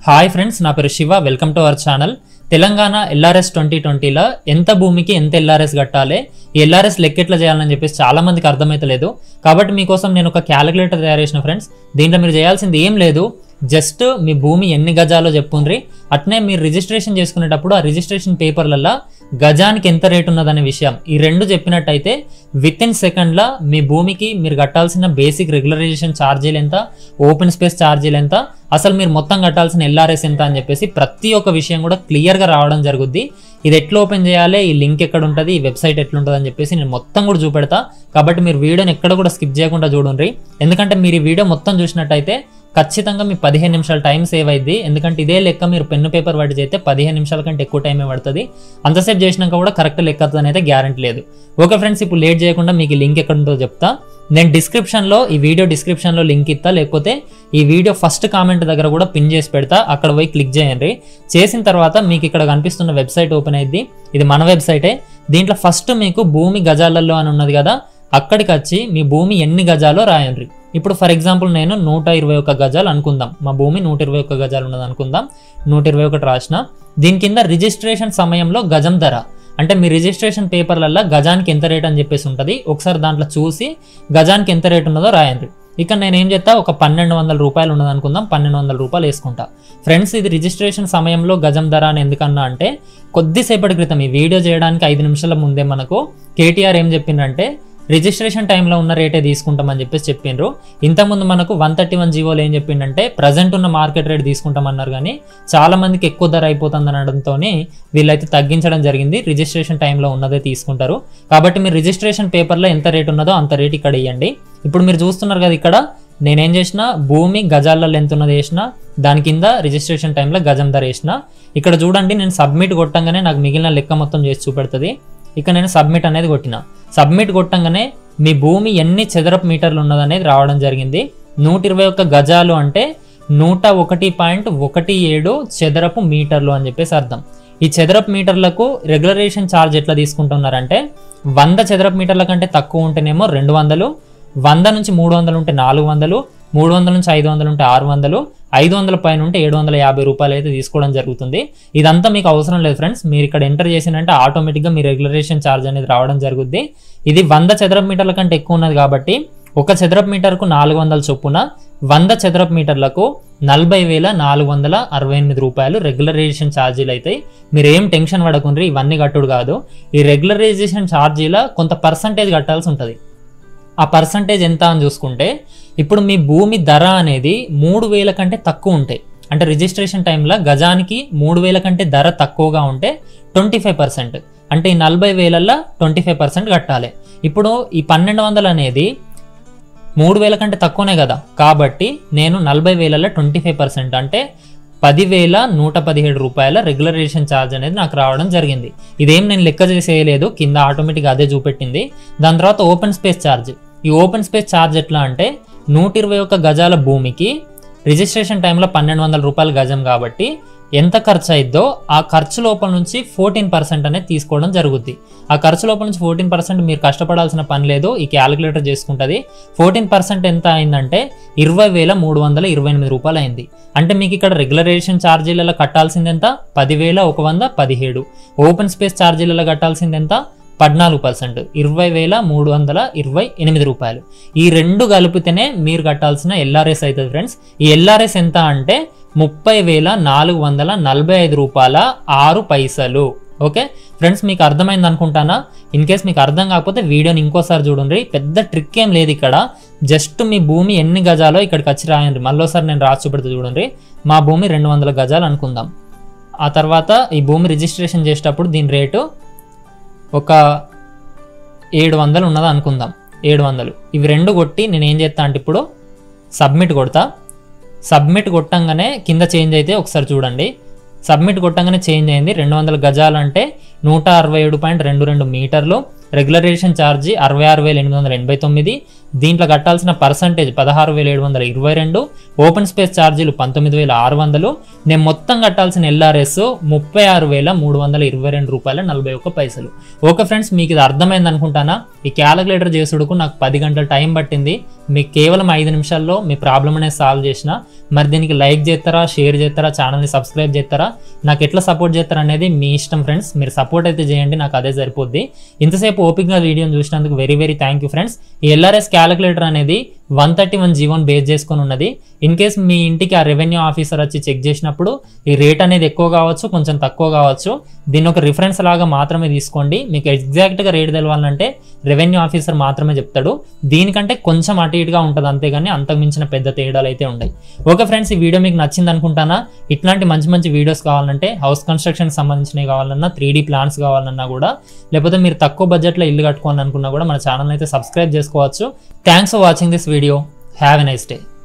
hi friends నా పేరు Shiva welcome to our channel Telangana LRS twenty ట్వంటీలో ఎంత భూమికి ఎంత ఎల్ఆర్ఎస్ కట్టాలి ఈ ఎల్ఆర్ఎస్ లెక్కెట్లా చేయాలని చెప్పేసి చాలా మందికి అర్థమైతలేదు కాబట్టి మీకోసం నేను ఒక క్యాలిక్యులేటర్ తయారు చేసిన ఫ్రెండ్స్ దీంట్లో మీరు చేయాల్సింది ఏం లేదు జస్ట్ మీ భూమి ఎన్ని గజాలో చెప్పుండ్రి అట్నే మీరు రిజిస్ట్రేషన్ చేసుకునేటప్పుడు ఆ రిజిస్ట్రేషన్ పేపర్లలో గజానికి ఎంత రేట్ ఉన్నదనే విషయం ఈ రెండు చెప్పినట్టయితే విత్ ఇన్ సెకండ్లో మీ భూమికి మీరు కట్టాల్సిన బేసిక్ రెగ్యులరైజేషన్ ఛార్జీలు ఎంత ఓపెన్ స్పేస్ ఛార్జీలు ఎంత అసలు మీరు మొత్తం కట్టాల్సిన ఎల్ఆర్ఎస్ ఎంత అని చెప్పేసి ప్రతి ఒక్క విషయం కూడా క్లియర్గా రావడం జరుగుద్ది ఇది ఎట్లా ఓపెన్ చేయాలి ఈ లింక్ ఎక్కడ ఉంటుంది ఈ వెబ్సైట్ ఎట్లుంటుంది అని చెప్పేసి నేను మొత్తం కూడా చూపెడతా కాబట్టి మీరు వీడియోని ఎక్కడ కూడా స్కిప్ చేయకుండా చూడండి ఎందుకంటే మీరు ఈ వీడియో మొత్తం చూసినట్టయితే ఖచ్చితంగా మీ పదిహేను నిమిషాల టైం సేవ్ అయింది ఎందుకంటే ఇదే లెక్క మీరు పెన్ను పేపర్ పట్టి చేస్తే పదిహేను నిమిషాల కంటే ఎక్కువ టైమే పడుతుంది అంతసేపు చేసినాక కూడా కరెక్ట్ లెక్క అవుతుంది అయితే గ్యారంటీ లేదు ఓకే ఫ్రెండ్స్ ఇప్పుడు లేట్ చేయకుండా మీకు ఈ లింక్ ఎక్కడ ఉంటుందో చెప్తా నేను డిస్క్రిప్షన్లో ఈ వీడియో డిస్క్రిప్షన్లో లింక్ ఇస్తా లేకపోతే ఈ వీడియో ఫస్ట్ కామెంట్ దగ్గర కూడా పిన్ చేసి పెడతా అక్కడ పోయి క్లిక్ చేయండి చేసిన తర్వాత మీకు ఇక్కడ కనిపిస్తున్న వెబ్సైట్ ఓపెన్ అయింది ఇది మన వెబ్సైటే దీంట్లో ఫస్ట్ మీకు భూమి గజాలలో అని ఉన్నది కదా అక్కడికి వచ్చి మీ భూమి ఎన్ని గజాలో రాయండి ఇప్పుడు ఫర్ ఎగ్జాంపుల్ నేను నూట ఇరవై ఒక్క గజాలు అనుకుందాం మా భూమి నూట ఇరవై ఒక్క గజాలు ఉన్నది అనుకుందాం నూట ఇరవై ఒకటి రాసిన దీని కింద రిజిస్ట్రేషన్ సమయంలో గజం ధర అంటే మీ రిజిస్ట్రేషన్ పేపర్లలో గజానికి ఎంత రేట్ అని చెప్పేసి ఉంటుంది ఒకసారి దాంట్లో చూసి గజానికి ఎంత రేట్ ఉన్నదో రాయండి ఇక నేను ఏం చేస్తా ఒక పన్నెండు వందల రూపాయలు ఉన్నది అనుకుందాం పన్నెండు వందల రూపాయలు వేసుకుంటా ఫ్రెండ్స్ ఇది రిజిస్ట్రేషన్ సమయంలో గజం ధర అని ఎందుకన్నా అంటే కొద్దిసేపటి క్రితం ఈ వీడియో చేయడానికి ఐదు నిమిషాల ముందే మనకు కేటీఆర్ ఏం చెప్పిందంటే రిజిస్ట్రేషన్ టైంలో ఉన్న రేటే తీసుకుంటామని చెప్పేసి చెప్పిండ్రు ఇంతకుముందు మనకు వన్ థర్టీ వన్ జీవోలు ఏం చెప్పిండంటే ప్రజెంట్ ఉన్న మార్కెట్ రేట్ తీసుకుంటామన్నారు కానీ చాలా మందికి ఎక్కువ ధర అయిపోతుంది అనడంతో వీళ్ళైతే తగ్గించడం జరిగింది రిజిస్ట్రేషన్ టైంలో ఉన్నదే తీసుకుంటారు కాబట్టి మీరు రిజిస్ట్రేషన్ పేపర్లో ఎంత రేట్ ఉన్నదో అంత రేట్ ఇక్కడ ఇవ్వండి ఇప్పుడు మీరు చూస్తున్నారు కదా ఇక్కడ నేనేం చేసిన భూమి గజాల్లో ఎంత ఉన్నది వేసిన దాని కింద రిజిస్ట్రేషన్ టైంలో గజం ధర వేసిన ఇక్కడ చూడండి నేను సబ్మిట్ కొట్టంగానే నాకు మిగిలిన లెక్క మొత్తం చేసి చూపెడుతుంది ఇక నేను సబ్మిట్ అనేది కొట్టిన సబ్మిట్ కొట్టంగానే మీ భూమి ఎన్ని చదరపు మీటర్లు ఉన్నదనేది రావడం జరిగింది నూట ఇరవై ఒక్క గజాలు అంటే నూట ఒకటి పాయింట్ ఒకటి ఏడు చదరపు మీటర్లు అని చెప్పేసి అర్థం ఈ చదరపు మీటర్లకు రెగ్యులరేషన్ ఛార్జ్ ఎట్లా తీసుకుంటున్నారంటే వంద చదరపు మీటర్ల కంటే తక్కువ ఉంటేనేమో రెండు వందలు వంద నుంచి మూడు వందలు ఉంటే నాలుగు వందలు మూడు వందల నుంచి ఐదు వందలు ఉంటే ఆరు వందలు ఐదు వందల పైన ఉంటే ఏడు వందల యాభై రూపాయలు అయితే తీసుకోవడం జరుగుతుంది ఇదంతా మీకు అవసరం లేదు ఫ్రెండ్స్ మీరు ఇక్కడ ఎంటర్ చేసినంటే ఆటోమేటిక్గా మీ రెగ్యులరేషన్ ఛార్జ్ అనేది రావడం జరుగుద్ది ఇది వంద చదరపు మీటర్ల కంటే ఎక్కువ ఉన్నది కాబట్టి ఒక చదరపు మీటర్కు నాలుగు వందల చొప్పున వంద చదరపు మీటర్లకు నలభై వేల నాలుగు వందల అరవై ఎనిమిది రూపాయలు రెగ్యులరైజేషన్ ఛార్జీలు అవుతాయి మీరు ఏం టెన్షన్ పడకుండా ఇవన్నీ కట్టుడు కాదు ఈ రెగ్యులరైజేషన్ ఛార్జీల కొంత పర్సంటేజ్ కట్టాల్సి ఉంటుంది ఆ పర్సంటేజ్ ఎంత అని చూసుకుంటే ఇప్పుడు మీ భూమి ధర అనేది మూడు వేల కంటే తక్కువ ఉంటాయి అంటే రిజిస్ట్రేషన్ టైంలో గజానికి మూడు వేల కంటే ధర తక్కువగా ఉంటే ట్వంటీ ఫైవ్ పర్సెంట్ అంటే ఈ నలభై వేలల్లో ట్వంటీ ఫైవ్ పర్సెంట్ కట్టాలి ఇప్పుడు ఈ పన్నెండు వందలు అనేది మూడు వేల కంటే తక్కువనే కదా కాబట్టి నేను నలభై వేలలో ట్వంటీ ఫైవ్ పర్సెంట్ అంటే పదివేల నూట పదిహేడు రూపాయల రెగ్యులరైజేషన్ ఛార్జ్ అనేది నాకు రావడం జరిగింది ఇదేం నేను లెక్క చేసేయలేదు కింద ఆటోమేటిక్గా అదే చూపెట్టింది దాని తర్వాత ఓపెన్ స్పేస్ ఛార్జ్ ఈ ఓపెన్ స్పేస్ ఛార్జ్ ఎట్లా అంటే నూట ఇరవై ఒక్క గజాల భూమికి రిజిస్ట్రేషన్ టైంలో పన్నెండు వందల రూపాయలు గజం కాబట్టి ఎంత ఖర్చు అయిద్దో ఆ ఖర్చు లోపల నుంచి ఫోర్టీన్ పర్సెంట్ అనేది తీసుకోవడం జరుగుద్ది ఆ ఖర్చు లోపల నుంచి ఫోర్టీన్ పర్సెంట్ మీరు కష్టపడాల్సిన పని లేదు ఈ క్యాలిక్యులేటర్ చేసుకుంటుంది ఫోర్టీన్ పర్సెంట్ ఎంత అయిందంటే ఇరవై వేల మూడు వందల ఇరవై ఎనిమిది రూపాయలు అయింది అంటే మీకు ఇక్కడ రెగ్యులరైజేషన్ ఛార్జీలలో కట్టాల్సింది ఎంత పదివేల ఒక వంద పదిహేడు ఓపెన్ స్పేస్ ఛార్జీలలో కట్టాల్సింది ఎంత పద్నాలుగు పర్సెంట్ ఇరవై వేల మూడు వందల ఇరవై ఎనిమిది రూపాయలు ఈ రెండు కలిపితేనే మీరు కట్టాల్సిన ఎల్ఆర్ఎస్ అవుతుంది ఫ్రెండ్స్ ఈ ఎల్ఆర్ఎస్ ఎంత అంటే ముప్పై వేల నాలుగు వందల నలభై ఐదు రూపాయల ఆరు పైసలు ఓకే ఫ్రెండ్స్ మీకు అర్థమైంది అనుకుంటానా ఇన్ కేస్ మీకు అర్థం కాకపోతే వీడియోని ఇంకోసారి చూడండి పెద్ద ట్రిక్ ఏం లేదు ఇక్కడ జస్ట్ మీ భూమి ఎన్ని గజాలో ఇక్కడికి వచ్చి రాయండి మళ్ళీసారి నేను రాసి చూపెడితే చూడండి మా భూమి రెండు వందల గజాలు అనుకుందాం ఆ తర్వాత ఈ భూమి రిజిస్ట్రేషన్ చేసేటప్పుడు దీని రేటు ఒక ఏడు వందలు ఉన్నది అనుకుందాం ఏడు వందలు ఇవి రెండు కొట్టి నేను ఏం చేస్తా అంటే ఇప్పుడు సబ్మిట్ కొడతా సబ్మిట్ కొట్టంగానే కింద చేంజ్ అయితే ఒకసారి చూడండి సబ్మిట్ కొట్టంగానే చేంజ్ అయింది రెండు వందల గజాలు అంటే నూట అరవై ఏడు పాయింట్ రెండు రెండు మీటర్లు రెగ్యులరేషన్ ఛార్జీ అరవై ఆరు వేల ఎనిమిది వందల ఎనభై తొమ్మిది దీంట్లో కట్టాల్సిన పర్సంటేజ్ పదహారు వేల ఏడు వందల ఇరవై రెండు ఓపెన్ స్పేస్ ఛార్జీలు పంతొమ్మిది వేల ఆరు వందలు నేను మొత్తం కట్టాల్సిన ఎల్ఆర్ఎస్ ముప్పై ఆరు వేల మూడు వందల ఇరవై రెండు రూపాయల నలభై ఒక్క పైసలు ఓకే ఫ్రెండ్స్ మీకు ఇది అర్థమైంది అనుకుంటానా ఈ క్యాలిక్యులేటర్ చేసుడుకు నాకు పది గంటల టైం పట్టింది మీకు కేవలం ఐదు నిమిషాల్లో మీ ప్రాబ్లమ్ అనేది సాల్వ్ చేసిన మరి దీనికి లైక్ చేస్తారా షేర్ చేస్తారా ఛానల్ని సబ్స్క్రైబ్ చేస్తారా నాకు ఎట్లా సపోర్ట్ చేస్తారా అనేది మీ ఇష్టం ఫ్రెండ్స్ మీరు సపోర్ట్ అయితే చేయండి నాకు అదే సరిపోద్ది ఇంతసేపు ఓపిక్గా వీడియోని చూసినందుకు very very thank you friends ఈ ఎల్ఆర్ఎస్ క్యాలిక్యులేటర్ అనేది వన్ థర్టీ వన్ జీవోని బేస్ చేసుకొని ఉన్నది ఇన్ కేస్ మీ ఇంటికి ఆ రెవెన్యూ ఆఫీసర్ వచ్చి చెక్ చేసినప్పుడు ఈ రేట్ అనేది ఎక్కువ కావచ్చు కొంచెం తక్కువ కావచ్చు దీన్ని ఒక రిఫరెన్స్ లాగా మాత్రమే తీసుకోండి మీకు ఎగ్జాక్ట్గా రేట్ తెలవాలంటే రెవెన్యూ ఆఫీసర్ మాత్రమే చెప్తాడు దీనికంటే కొంచెం అటు ఇటుగా ఉంటుంది అంతేగాని అంతకు మించిన పెద్ద తేడాలు అయితే ఉన్నాయి ఓకే ఫ్రెండ్స్ ఈ వీడియో మీకు నచ్చింది అనుకుంటానా ఇట్లాంటి మంచి మంచి వీడియోస్ కావాలంటే హౌస్ కన్స్ట్రక్షన్ సంబంధించినవి కావాలన్నా త్రీ ప్లాన్స్ కావాలన్నా కూడా లేకపోతే మీరు తక్కువ బడ్జెట్లో ఇల్లు కట్టుకోవాలనుకున్నా కూడా మన ఛానల్ అయితే సబ్స్క్రైబ్ చేసుకోవచ్చు thanks for watching this video have a nice day